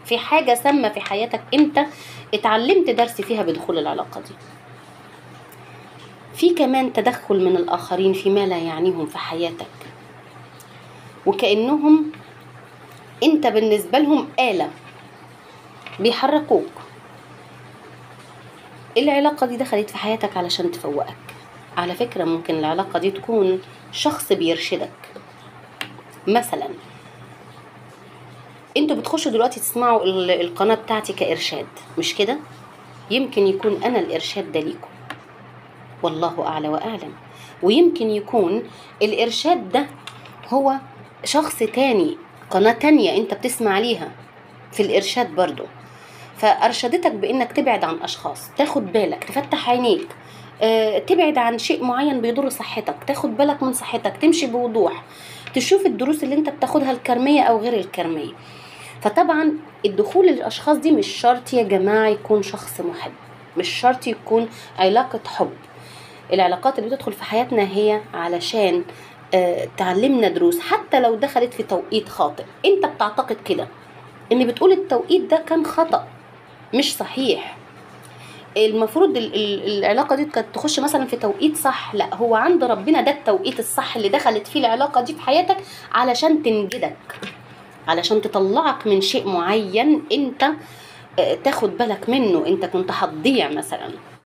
في حاجة سامة في حياتك انت اتعلمت درس فيها بدخول العلاقة دي في كمان تدخل من الآخرين فيما لا يعنيهم في حياتك وكأنهم انت بالنسبة لهم آلة بيحركوك العلاقة دي دخلت في حياتك علشان تفوقك على فكرة ممكن العلاقة دي تكون شخص بيرشدك مثلا انتوا بتخشوا دلوقتي تسمعوا ال- القناة بتاعتي كإرشاد مش كده يمكن يكون أنا الإرشاد ده ليكم والله أعلى وأعلم ويمكن يكون الإرشاد ده هو شخص تاني قناة تانية انت بتسمع ليها في الإرشاد برضو فأرشدتك بإنك تبعد عن أشخاص تاخد بالك تفتح عينيك آه، تبعد عن شيء معين بيضر صحتك تاخد بالك من صحتك تمشي بوضوح تشوف الدروس اللي انت بتاخدها الكرمية أو غير الكرمية فطبعا الدخول للأشخاص دي مش شرط يا جماعة يكون شخص محب مش شرط يكون علاقة حب العلاقات اللي بتدخل في حياتنا هي علشان آه، تعلمنا دروس حتى لو دخلت في توقيت خاطئ انت بتعتقد كده ان بتقول التوقيت ده كان خطأ مش صحيح المفروض ال- ال- العلاقة دي كانت تخش مثلا في توقيت صح لا هو عند ربنا ده التوقيت الصح اللي دخلت فيه العلاقة دي في حياتك علشان تنجدك علشان تطلعك من شيء معين انت آه، تاخد بالك منه انت كنت هتضيع مثلا